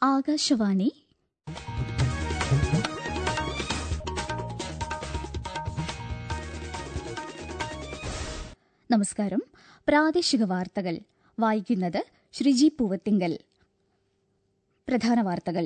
ആകാശവാണി നമസ്കാരം പ്രാദേശിക വാർത്തകൾ വായിക്കുന്നത് ശ്രീജി പൂവത്തിങ്കൽ പ്രധാന വാർത്തകൾ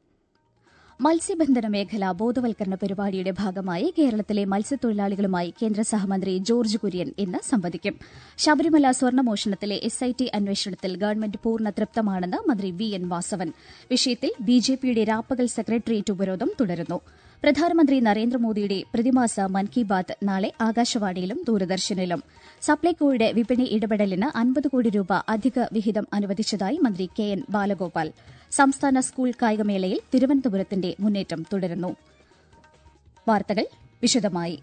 മത്സ്യബന്ധന മേഖല ബോധവൽക്കരണ പരിപാടിയുടെ ഭാഗമായി കേരളത്തിലെ മത്സ്യത്തൊഴിലാളികളുമായി കേന്ദ്ര സഹമന്ത്രി ജോർജ് കുര്യൻ ഇന്ന് സംവദിക്കും ശബരിമല സ്വർണ്ണമോഷണത്തിലെ എസ് ഐ ടി അന്വേഷണത്തിൽ ഗവൺമെന്റ് പൂർണ്ണ തൃപ്തമാണെന്ന് മന്ത്രി വി എൻ വാസവൻ വിഷയത്തിൽ ബിജെപിയുടെ രാപ്പകൽ സെക്രട്ടേറിയറ്റ് ഉപരോധം തുടരുന്നു പ്രധാനമന്ത്രി നരേന്ദ്രമോദിയുടെ പ്രതിമാസ മൻ കി ബാത് നാളെ ആകാശവാണിയിലും ദൂരദർശനിലും സപ്ലൈകോയുടെ വിപണി ഇടപെടലിന് അൻപത് കോടി രൂപ അധിക വിഹിതം അനുവദിച്ചതായി മന്ത്രി കെ എൻ ബാലഗോപാൽ സംസ്ഥാന സ്കൂൾ കായികമേളയിൽ തിരുവനന്തപുരത്തിന്റെ മുന്നേറ്റം തുടരുന്നു വാർത്തകൾ വിശദമായി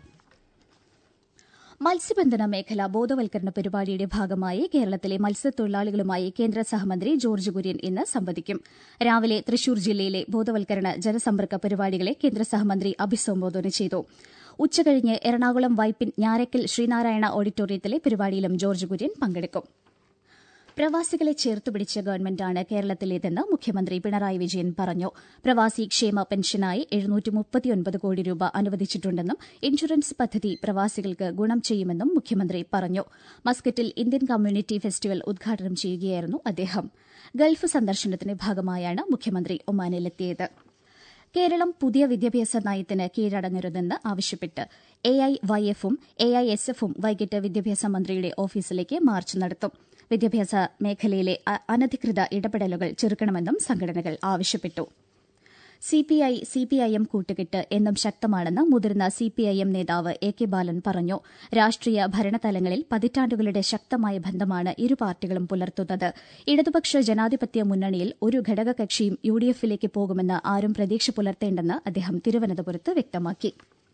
മത്സ്യബന്ധന മേഖല ബോധവൽക്കരണ പരിപാടിയുടെ ഭാഗമായി കേരളത്തിലെ മത്സ്യത്തൊഴിലാളികളുമായി കേന്ദ്ര സഹമന്ത്രി ജോർജ് കുര്യൻ ഇന്ന് സംവദിക്കും രാവിലെ തൃശൂർ ജില്ലയിലെ ബോധവൽക്കരണ ജനസമ്പർക്ക പരിപാടികളെ കേന്ദ്ര സഹമന്ത്രി അഭിസംബോധന ചെയ്തു ഉച്ചകഴിഞ്ഞ് എറണാകുളം വൈപ്പിൻ ഞാരക്കൽ ശ്രീനാരായണ ഓഡിറ്റോറിയത്തിലെ പരിപാടിയിലും ജോർജ് കുര്യൻ പങ്കെടുക്കും പ്രവാസികളെ ചേർത്തുപിടിച്ച ഗവൺമെന്റാണ് കേരളത്തിലേതെന്ന് മുഖ്യമന്ത്രി പിണറായി വിജയൻ പറഞ്ഞു പ്രവാസി ക്ഷേമ പെൻഷനായി കോടി രൂപ അനുവദിച്ചിട്ടുണ്ടെന്നും ഇൻഷുറൻസ് പദ്ധതി പ്രവാസികൾക്ക് ഗുണം ചെയ്യുമെന്നും മുഖ്യമന്ത്രി പറഞ്ഞു മസ്കറ്റിൽ ഇന്ത്യൻ കമ്മ്യൂണിറ്റി ഫെസ്റ്റിവൽ ഉദ്ഘാടനം ചെയ്യുകയായിരുന്നു അദ്ദേഹം ഗൾഫ് സന്ദർശനത്തിന്റെ ഭാഗമായാണ് മുഖ്യമന്ത്രി ഒമാനിലെത്തിയത് കേരളം പുതിയ വിദ്യാഭ്യാസ നയത്തിന് കീഴടങ്ങരുതെന്ന് ആവശ്യപ്പെട്ട് എ ഐ വൈ എഫും എ ഐ എസ് എഫും വൈകിട്ട് വിദ്യാഭ്യാസ മന്ത്രിയുടെ ഓഫീസിലേക്ക് മാർച്ച് നടത്തും വിദ്യാഭ്യാസ മേഖലയിലെ അനധികൃത ഇടപെടലുകൾ ചെറുക്കണമെന്നും സംഘടനകൾ ആവശ്യപ്പെട്ടു സിപിഐ സിപിഐഎം കൂട്ടുകെട്ട് എന്നും ശക്തമാണെന്ന് മുതിർന്ന സിപിഐഎം നേതാവ് എ കെ ബാലൻ പറഞ്ഞു രാഷ്ട്രീയ ഭരണതലങ്ങളിൽ പതിറ്റാണ്ടുകളുടെ ശക്തമായ ബന്ധമാണ് ഇരു പാർട്ടികളും പുലർത്തുന്നത് ഇടതുപക്ഷ ജനാധിപത്യ മുന്നണിയിൽ ഒരു ഘടകകക്ഷിയും യു ഡി എഫിലേക്ക് പോകുമെന്ന് ആരും പ്രതീക്ഷ പുലർത്തേണ്ടെന്ന് അദ്ദേഹം തിരുവനന്തപുരത്ത് വ്യക്തമാക്കി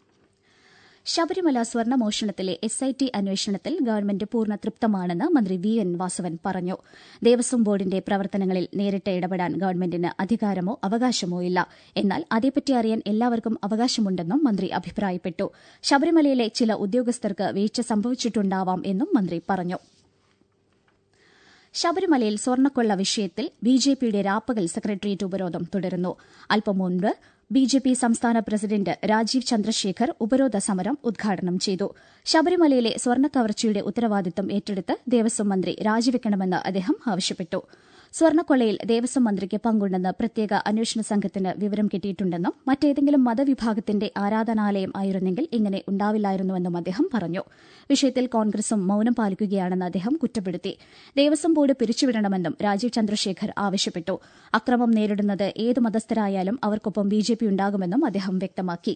ശബരിമല സ്വർണ്ണമോഷണത്തിലെ എസ് ഐ ടി അന്വേഷണത്തിൽ ഗവൺമെന്റ് പൂർണ്ണ തൃപ്തമാണെന്ന് മന്ത്രി വി എൻ വാസവൻ പറഞ്ഞു ദേവസ്വം ബോർഡിന്റെ പ്രവർത്തനങ്ങളിൽ നേരിട്ട് ഇടപെടാൻ ഗവൺമെന്റിന് അധികാരമോ അവകാശമോ ഇല്ല എന്നാൽ അതേപ്പറ്റി അറിയാൻ എല്ലാവർക്കും അവകാശമുണ്ടെന്നും മന്ത്രി അഭിപ്രായപ്പെട്ടു ശബരിമലയിലെ ചില ഉദ്യോഗസ്ഥർക്ക് വീഴ്ച സംഭവിച്ചിട്ടുണ്ടാവാം എന്നും മന്ത്രി പറഞ്ഞു ശബരിമലയിൽ സ്വർണ്ണക്കൊള്ള വിഷയത്തിൽ ബിജെപിയുടെ രാപ്പകൽ സെക്രട്ടേറിയറ്റ് ഉപരോധം തുടരുന്നു അല്പം മുൻപ് ബിജെപി സംസ്ഥാന പ്രസിഡന്റ് രാജീവ് ചന്ദ്രശേഖർ ഉപരോധ സമരം ഉദ്ഘാടനം ചെയ്തു ശബരിമലയിലെ സ്വർണ്ണക്കവർച്ചയുടെ ഉത്തരവാദിത്തം ഏറ്റെടുത്ത് ദേവസ്വം മന്ത്രി രാജിവെക്കണമെന്ന് അദ്ദേഹം ആവശ്യപ്പെട്ടു സ്വർണ്ണക്കൊള്ളയിൽ ദേവസ്വം മന്ത്രിക്ക് പങ്കുണ്ടെന്ന് പ്രത്യേക അന്വേഷണ സംഘത്തിന് വിവരം കിട്ടിയിട്ടുണ്ടെന്നും മറ്റേതെങ്കിലും മതവിഭാഗത്തിന്റെ ആരാധനാലയം ആയിരുന്നെങ്കിൽ ഇങ്ങനെ ഉണ്ടാവില്ലായിരുന്നുവെന്നും അദ്ദേഹം പറഞ്ഞു വിഷയത്തിൽ കോൺഗ്രസും മൌനം പാലിക്കുകയാണെന്ന് അദ്ദേഹം കുറ്റപ്പെടുത്തി ദേവസ്വം ബോർഡ് പിരിച്ചുവിടണമെന്നും രാജീവ് ചന്ദ്രശേഖർ ആവശ്യപ്പെട്ടു അക്രമം നേരിടുന്നത് ഏത് മതസ്ഥരായാലും അവർക്കൊപ്പം ബിജെപി ഉണ്ടാകുമെന്നും അദ്ദേഹം വ്യക്തമാക്കി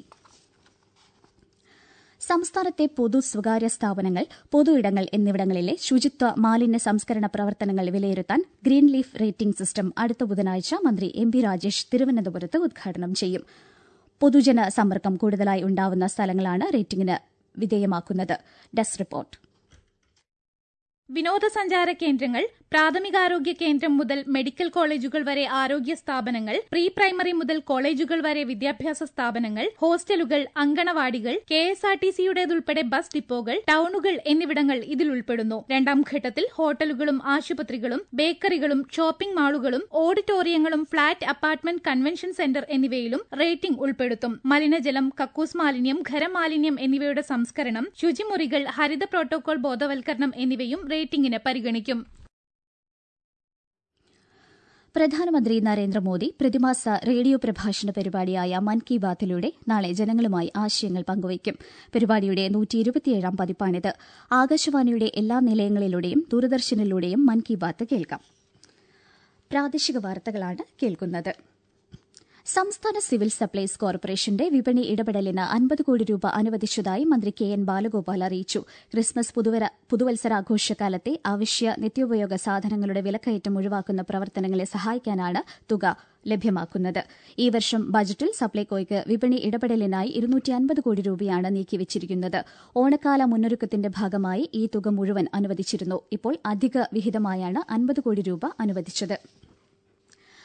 സംസ്ഥാനത്തെ പൊതു സ്വകാര്യ സ്ഥാപനങ്ങൾ പൊതു ഇടങ്ങൾ എന്നിവിടങ്ങളിലെ ശുചിത്വ മാലിന്യ സംസ്കരണ പ്രവർത്തനങ്ങൾ വിലയിരുത്താൻ ഗ്രീൻ ലീഫ് റേറ്റിംഗ് സിസ്റ്റം അടുത്ത ബുധനാഴ്ച മന്ത്രി എം പി രാജേഷ് തിരുവനന്തപുരത്ത് ഉദ്ഘാടനം ചെയ്യും പൊതുജന സമ്പർക്കം കൂടുതലായി ഉണ്ടാവുന്ന സ്ഥലങ്ങളാണ് റേറ്റിംഗിന് വിധേയമാക്കുന്നത് ഡെസ്ക് റിപ്പോർട്ട് വിനോദസഞ്ചാര കേന്ദ്രങ്ങൾ പ്രാഥമികാരോഗ്യ കേന്ദ്രം മുതൽ മെഡിക്കൽ കോളേജുകൾ വരെ ആരോഗ്യ സ്ഥാപനങ്ങൾ പ്രീ പ്രൈമറി മുതൽ കോളേജുകൾ വരെ വിദ്യാഭ്യാസ സ്ഥാപനങ്ങൾ ഹോസ്റ്റലുകൾ അങ്കണവാടികൾ കെ എസ് ആർ ടി സിയുടേതുൾപ്പെടെ ബസ് ഡിപ്പോകൾ ടൌണുകൾ എന്നിവിടങ്ങൾ ഇതിൽ ഉൾപ്പെടുന്നു രണ്ടാം ഘട്ടത്തിൽ ഹോട്ടലുകളും ആശുപത്രികളും ബേക്കറികളും ഷോപ്പിംഗ് മാളുകളും ഓഡിറ്റോറിയങ്ങളും ഫ്ളാറ്റ് അപ്പാർട്ട്മെന്റ് കൺവെൻഷൻ സെന്റർ എന്നിവയിലും റേറ്റിംഗ് ഉൾപ്പെടുത്തും മലിനജലം കക്കൂസ് മാലിന്യം ഖരമാലിന്യം എന്നിവയുടെ സംസ്കരണം ശുചിമുറികൾ ഹരിത പ്രോട്ടോകോൾ ബോധവൽക്കരണം എന്നിവയും റേറ്റിംഗിന് പരിഗണിക്കും പ്രധാനമന്ത്രി നരേന്ദ്രമോദി പ്രതിമാസ റേഡിയോ പ്രഭാഷണ പരിപാടിയായ മൻ കി ബാത്തിലൂടെ നാളെ ജനങ്ങളുമായി ആശയങ്ങൾ പങ്കുവയ്ക്കും പരിപാടിയുടെ നൂറ്റിയിരുപത്തിയേഴാം പതിപ്പാണിത് ആകാശവാണിയുടെ എല്ലാ നിലയങ്ങളിലൂടെയും ദൂരദർശനിലൂടെയും മൻ കി ബാത്ത് കേൾക്കാം പ്രാദേശിക വാർത്തകളാണ് കേൾക്കുന്നത് സംസ്ഥാന സിവിൽ സപ്ലൈസ് കോർപ്പറേഷന്റെ വിപണി ഇടപെടലിന് അൻപത് കോടി രൂപ അനുവദിച്ചതായി മന്ത്രി കെ എൻ ബാലഗോപാൽ അറിയിച്ചു ക്രിസ്മസ് പുതുവത്സരാഘോഷകാലത്തെ അവശ്യ നിത്യോപയോഗ സാധനങ്ങളുടെ വിലക്കയറ്റം ഒഴിവാക്കുന്ന പ്രവർത്തനങ്ങളെ സഹായിക്കാനാണ് തുക ലഭ്യമാക്കുന്നത് ഈ വർഷം ബജറ്റിൽ സപ്ലൈകോയ്ക്ക് വിപണി ഇടപെടലിനായി ഇരുന്നൂറ്റി അൻപത് കോടി രൂപയാണ് നീക്കിവച്ചിരിക്കുന്നത് ഓണക്കാല മുന്നൊരുക്കത്തിന്റെ ഭാഗമായി ഈ തുക മുഴുവൻ അനുവദിച്ചിരുന്നു ഇപ്പോൾ അധിക വിഹിതമായാണ് അൻപത് കോടി രൂപ അനുവദിച്ചത്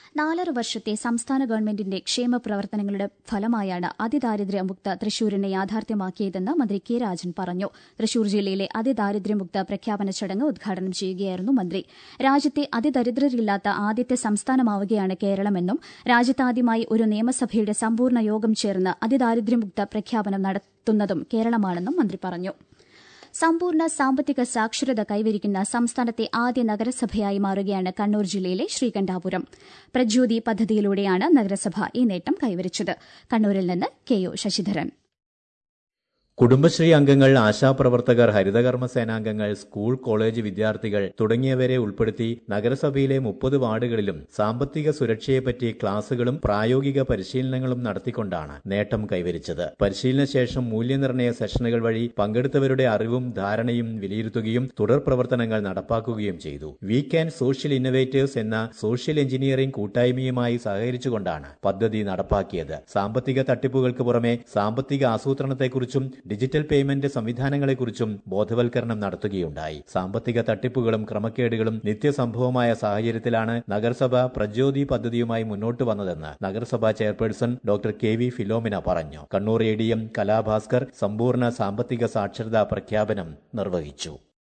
നാലര വർഷത്തെ സംസ്ഥാന ഗവൺമെന്റിന്റെ ക്ഷേമ പ്രവർത്തനങ്ങളുടെ ഫലമായാണ് അതിദാരിദ്ര്യമുക്ത തൃശൂരിനെ യാഥാർത്ഥ്യമാക്കിയതെന്ന് മന്ത്രി കെ രാജൻ പറഞ്ഞു തൃശൂർ ജില്ലയിലെ അതിദാരിദ്ര്യമുക്ത പ്രഖ്യാപന ചടങ്ങ് ഉദ്ഘാടനം ചെയ്യുകയായിരുന്നു മന്ത്രി രാജ്യത്തെ അതിദരിദ്രരില്ലാത്ത ആദ്യത്തെ സംസ്ഥാനമാവുകയാണ് കേരളമെന്നും രാജ്യത്താദ്യമായി ഒരു നിയമസഭയുടെ സമ്പൂർണ്ണ യോഗം ചേർന്ന് അതിദാരിദ്ര്യമുക്ത പ്രഖ്യാപനം നടത്തുന്നതും കേരളമാണെന്നും മന്ത്രി പറഞ്ഞു സമ്പൂർണ്ണ സാമ്പത്തിക സാക്ഷരത കൈവരിക്കുന്ന സംസ്ഥാനത്തെ ആദ്യ നഗരസഭയായി മാറുകയാണ് കണ്ണൂർ ജില്ലയിലെ ശ്രീകണ്ഠാപുരം പ്രജ്യോതി പദ്ധതിയിലൂടെയാണ് നഗരസഭ ഈ നേട്ടം കൈവരിച്ചത് കണ്ണൂരിൽ നിന്ന് കെ ഒ ശശിധരൻ കുടുംബശ്രീ അംഗങ്ങൾ ആശാപ്രവർത്തകർ ഹരിതകർമ്മ സേനാംഗങ്ങൾ സ്കൂൾ കോളേജ് വിദ്യാർത്ഥികൾ തുടങ്ങിയവരെ ഉൾപ്പെടുത്തി നഗരസഭയിലെ മുപ്പത് വാർഡുകളിലും സാമ്പത്തിക സുരക്ഷയെപ്പറ്റി ക്ലാസുകളും പ്രായോഗിക പരിശീലനങ്ങളും നടത്തിക്കൊണ്ടാണ് നേട്ടം കൈവരിച്ചത് പരിശീലന ശേഷം മൂല്യനിർണ്ണയ സെഷനുകൾ വഴി പങ്കെടുത്തവരുടെ അറിവും ധാരണയും വിലയിരുത്തുകയും തുടർ പ്രവർത്തനങ്ങൾ നടപ്പാക്കുകയും ചെയ്തു വീക്ക് ആൻഡ് സോഷ്യൽ ഇന്നവേറ്റേഴ്സ് എന്ന സോഷ്യൽ എഞ്ചിനീയറിംഗ് കൂട്ടായ്മയുമായി സഹകരിച്ചുകൊണ്ടാണ് പദ്ധതി നടപ്പാക്കിയത് സാമ്പത്തിക തട്ടിപ്പുകൾക്ക് പുറമെ സാമ്പത്തിക ആസൂത്രണത്തെക്കുറിച്ചും ഡിജിറ്റൽ പേയ്മെന്റ് സംവിധാനങ്ങളെക്കുറിച്ചും ബോധവൽക്കരണം നടത്തുകയുണ്ടായി സാമ്പത്തിക തട്ടിപ്പുകളും ക്രമക്കേടുകളും നിത്യസംഭവമായ സാഹചര്യത്തിലാണ് നഗരസഭ പ്രജ്യോതി പദ്ധതിയുമായി മുന്നോട്ട് വന്നതെന്ന് നഗരസഭാ chairperson doctor K V Philomina പറഞ്ഞു Kannur A D M Kalabhaskar സമ്പൂർണ്ണ സാമ്പത്തിക സാക്ഷരതാ പ്രഖ്യാപനം നിർവഹിച്ചു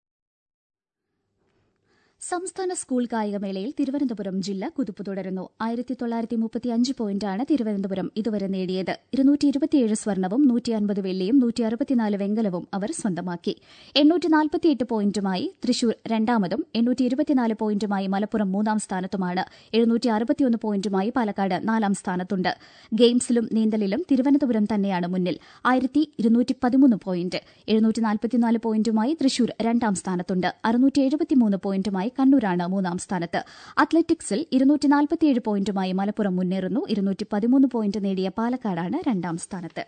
സംസ്ഥാന സ്കൂൾ കായികമേളയിൽ തിരുവനന്തപുരം ജില്ല കുതിപ്പ് തുടരുന്നു ആയിരത്തി തൊള്ളായിരത്തി മുപ്പത്തിയഞ്ച് പോയിന്റാണ് തിരുവനന്തപുരം ഇതുവരെ നേടിയത് ഇരുന്നൂറ്റി ഇരുപത്തിയേഴ് സ്വർണവും നൂറ്റി അൻപത് വെള്ളിയും നൂറ്റി അറുപത്തിനാല് വെങ്കലവും അവർ സ്വന്തമാക്കി എണ്ണൂറ്റി നാൽപ്പത്തിയെട്ട് പോയിന്റുമായി തൃശൂർ രണ്ടാമതും എണ്ണൂറ്റി ഇരുപത്തിനാല് പോയിന്റുമായി മലപ്പുറം മൂന്നാം സ്ഥാനത്തുമാണ് എഴുന്നൂറ്റി അറുപത്തിയൊന്ന് പോയിന്റുമായി പാലക്കാട് നാലാം സ്ഥാനത്തുണ്ട് ഗെയിംസിലും നീന്തലിലും തിരുവനന്തപുരം തന്നെയാണ് മുന്നിൽ ആയിരത്തി ഇരുന്നൂറ്റി പതിമൂന്ന് പോയിന്റ് എഴുന്നൂറ്റി നാൽപ്പത്തിനാല് പോയിന്റുമായി തൃശൂർ രണ്ടാം സ്ഥാനത്തുണ്ട് അറുന്നൂറ്റി എഴുപത്തിമൂന്ന് പോയിന്റുമായി കണ്ണൂരാണ് മൂന്നാം സ്ഥാനത്ത് അത്ലറ്റിക്സിൽ ഇരുന്നൂറ്റി നാൽപ്പത്തിയേഴ് പോയിന്റുമായി മലപ്പുറം മുന്നേറുന്നു ഇരുന്നൂറ്റി പതിമൂന്ന് പോയിന്റ് നേടിയ പാലക്കാടാണ് രണ്ടാം സ്ഥാനത്ത്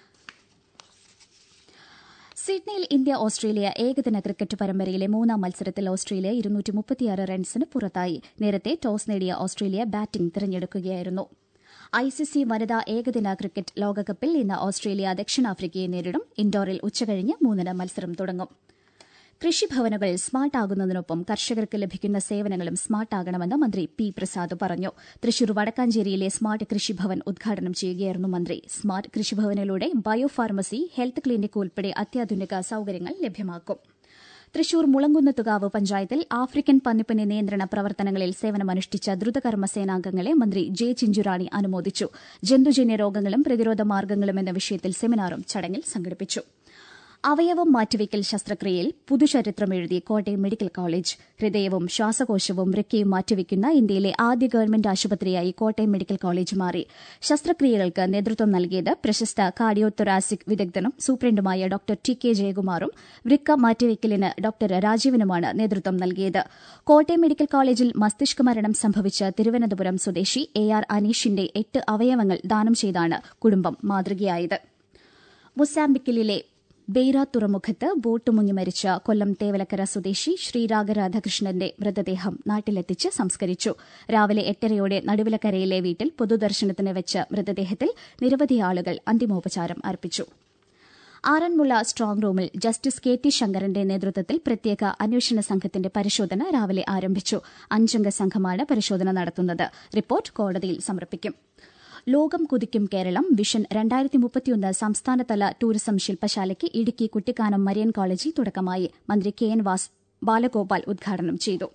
സിഡ്നിയിൽ ഇന്ത്യ ഓസ്ട്രേലിയ ഏകദിന ക്രിക്കറ്റ് പരമ്പരയിലെ മൂന്നാം മത്സരത്തിൽ ഓസ്ട്രേലിയ ഇരുന്നൂറ്റി മുപ്പത്തിയാറ് റൺസിന് പുറത്തായി നേരത്തെ ടോസ് നേടിയ ഓസ്ട്രേലിയ ബാറ്റിംഗ് തിരഞ്ഞെടുക്കുകയായിരുന്നു ഐസിസി വനിതാ ഏകദിന ക്രിക്കറ്റ് ലോകകപ്പിൽ ഇന്ന് ഓസ്ട്രേലിയ ദക്ഷിണാഫ്രിക്കയെ നേരിടും ഇൻഡോറിൽ ഉച്ചകഴിഞ്ഞ് മൂന്നിന് മത്സരം തുടങ്ങും കൃഷിഭവനുകൾ സ്മാർട്ട് ആകുന്നതിനൊപ്പം കർഷകർക്ക് ലഭിക്കുന്ന സേവനങ്ങളും സ്മാർട്ട് ആകണമെന്ന് മന്ത്രി പി പ്രസാദ് പറഞ്ഞു തൃശൂർ വടക്കാഞ്ചേരിയിലെ സ്മാർട്ട് കൃഷിഭവൻ ഉദ്ഘാടനം ചെയ്യുകയായിരുന്നു മന്ത്രി സ്മാർട്ട് കൃഷിഭവനിലൂടെ ബയോ ഫാർമസി ഹെൽത്ത് ക്ലിനിക് ഉൾപ്പെടെ അത്യാധുനിക സൌകര്യങ്ങൾ ലഭ്യമാക്കും തൃശൂർ മുളങ്കുന്നത്തുകാവ് പഞ്ചായത്തിൽ ആഫ്രിക്കൻ പന്നിപ്പനി നിയന്ത്രണ പ്രവർത്തനങ്ങളിൽ സേവനമനുഷ്ഠിച്ച ദ്രുതകർമ്മ സേനാംഗങ്ങളെ മന്ത്രി ജെ ചിഞ്ചുറാണി അനുമോദിച്ചു ജന്തുജന്യ രോഗങ്ങളും പ്രതിരോധ മാർഗ്ഗങ്ങളും എന്ന വിഷയത്തിൽ സെമിനാറും ചടങ്ങിൽ സംഘടിപ്പിച്ചു അവയവം മാറ്റിവയ്ക്കൽ ശസ്ത്രക്രിയയിൽ പുതുചരിത്രം എഴുതി കോട്ടയം മെഡിക്കൽ കോളേജ് ഹൃദയവും ശ്വാസകോശവും വൃക്കയും മാറ്റിവയ്ക്കുന്ന ഇന്ത്യയിലെ ആദ്യ ഗവൺമെന്റ് ആശുപത്രിയായി കോട്ടയം മെഡിക്കൽ കോളേജ് മാറി ശസ്ത്രക്രിയകൾക്ക് നേതൃത്വം നൽകിയത് പ്രശസ്ത കാർഡിയോതൊറാസിക് വിദഗ്ധനും സൂപ്രണ്ടുമായ ഡോക്ടർ ടി കെ ജയകുമാറും വൃക്ക മാറ്റിവയ്ക്കലിന് ഡോക്ടർ രാജീവനുമാണ് നേതൃത്വം നൽകിയത് കോട്ടയം മെഡിക്കൽ കോളേജിൽ മസ്തിഷ്ക മരണം സംഭവിച്ച തിരുവനന്തപുരം സ്വദേശി എ ആർ അനീഷിന്റെ എട്ട് അവയവങ്ങൾ ദാനം ചെയ്താണ് കുടുംബം മാതൃകയായത് മൊസാംബിക്കിലെ ബെയ്റ തുറമുഖത്ത് ബോട്ട് മുങ്ങി മരിച്ച കൊല്ലം തേവലക്കര സ്വദേശി ശ്രീരാഗ രാധാകൃഷ്ണന്റെ മൃതദേഹം നാട്ടിലെത്തിച്ച് സംസ്കരിച്ചു രാവിലെ എട്ടരയോടെ നടുവിലക്കരയിലെ വീട്ടിൽ പൊതുദർശനത്തിന് വെച്ച മൃതദേഹത്തിൽ നിരവധി ആളുകൾ അന്തിമോപചാരം അർപ്പിച്ചു ആറന്മുള സ്ട്രോങ് റൂമിൽ ജസ്റ്റിസ് കെ ടി ശങ്കരന്റെ നേതൃത്വത്തിൽ പ്രത്യേക അന്വേഷണ സംഘത്തിന്റെ പരിശോധന രാവിലെ ആരംഭിച്ചു അഞ്ചംഗ സംഘമാണ് പരിശോധന നടത്തുന്നത് റിപ്പോർട്ട് കോടതിയിൽ സമർപ്പിക്കും ലോകം കുതിക്കും കേരളം വിഷൻ രണ്ടായിരത്തി മുപ്പത്തിയൊന്ന് സംസ്ഥാനതല ടൂറിസം ശില്പശാലയ്ക്ക് ഇടുക്കി കുട്ടിക്കാനം മരിയൻ കോളേജിൽ തുടക്കമായി മന്ത്രി കെ എൻ വാസ് ബാലഗോപാൽ ഉദ്ഘാടനം ചെയ്തു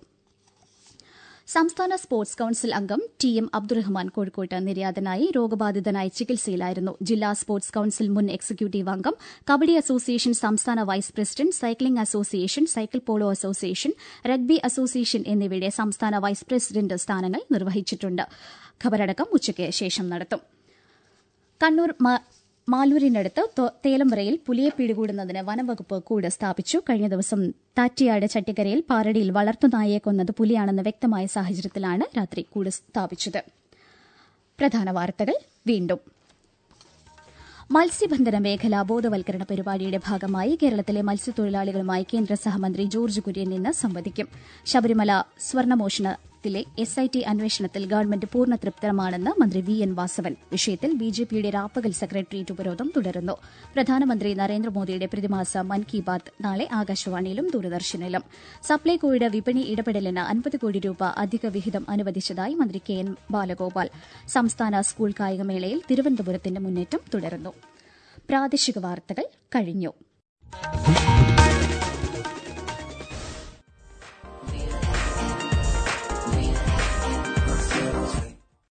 സംസ്ഥാന സ്പോർട്സ് കൌൺസിൽ അംഗം ടി എം അബ്ദുറഹ്മാൻ കോഴിക്കോട്ട് നിര്യാതനായി രോഗബാധിതനായി ചികിത്സയിലായിരുന്നു ജില്ലാ സ്പോർട്സ് കൌൺസിൽ മുൻ എക്സിക്യൂട്ടീവ് അംഗം കബഡി അസോസിയേഷൻ സംസ്ഥാന vice president cycling association cycle polo association rugby association എന്നിവയുടെ സംസ്ഥാന വൈസ് പ്രസിഡന്റ് സ്ഥാനങ്ങൾ നിർവഹിച്ചിട്ടുണ്ട് ഖബറടക്കം ഉച്ചയ്ക്ക് ശേഷം നടത്തും കണ്ണൂർ മാലൂരിനടുത്ത് തേലംവരയിൽ പുലിയെ പിടികൂടുന്നതിന് വനംവകുപ്പ് കൂട് സ്ഥാപിച്ചു കഴിഞ്ഞ ദിവസം താറ്റിയാട് ചട്ടിക്കരയിൽ പാറടിയിൽ വളർത്തുനായയെ കൊന്നത് പുലിയാണെന്ന് വ്യക്തമായ സാഹചര്യത്തിലാണ് രാത്രി കൂട് സ്ഥാപിച്ചത് പ്രധാന വാർത്തകൾ വീണ്ടും മത്സ്യബന്ധന മേഖല ബോധവൽക്കരണ പരിപാടിയുടെ ഭാഗമായി കേരളത്തിലെ മത്സ്യത്തൊഴിലാളികളുമായി കേന്ദ്ര സഹമന്ത്രി ജോർജ് കുര്യൻ ഇന്ന് സംവദിക്കും ശബരിമല സ്വർണ്ണമോഷണ കേസിലെ എസ് ഐ ടി അന്വേഷണത്തിൽ ഗവൺമെന്റ് പൂർണ്ണ തൃപ്തമാണെന്ന് മന്ത്രി വി എൻ വാസവൻ വിഷയത്തിൽ ബി ജെ പിയുടെ രാപ്പകൽ സെക്രട്ടേറിയറ്റ് ഉപരോധം തുടരുന്നു പ്രധാനമന്ത്രി നരേന്ദ്രമോദിയുടെ പ്രതിമാസ മൻ കി ബാത് നാളെ ആകാശവാണിയിലും ദൂരദർശനിലും സപ്ലൈകോയുടെ വിപണി ഇടപെടലിന് അൻപത് കോടി രൂപ അധിക വിഹിതം അനുവദിച്ചതായി മന്ത്രി കെ എൻ ബാലഗോപാൽ സംസ്ഥാന സ്കൂൾ കായികമേളയിൽ തിരുവനന്തപുരത്തിന്റെ മുന്നേറ്റം തുടരുന്നു പ്രാദേശിക വാർത്തകൾ കഴിഞ്ഞു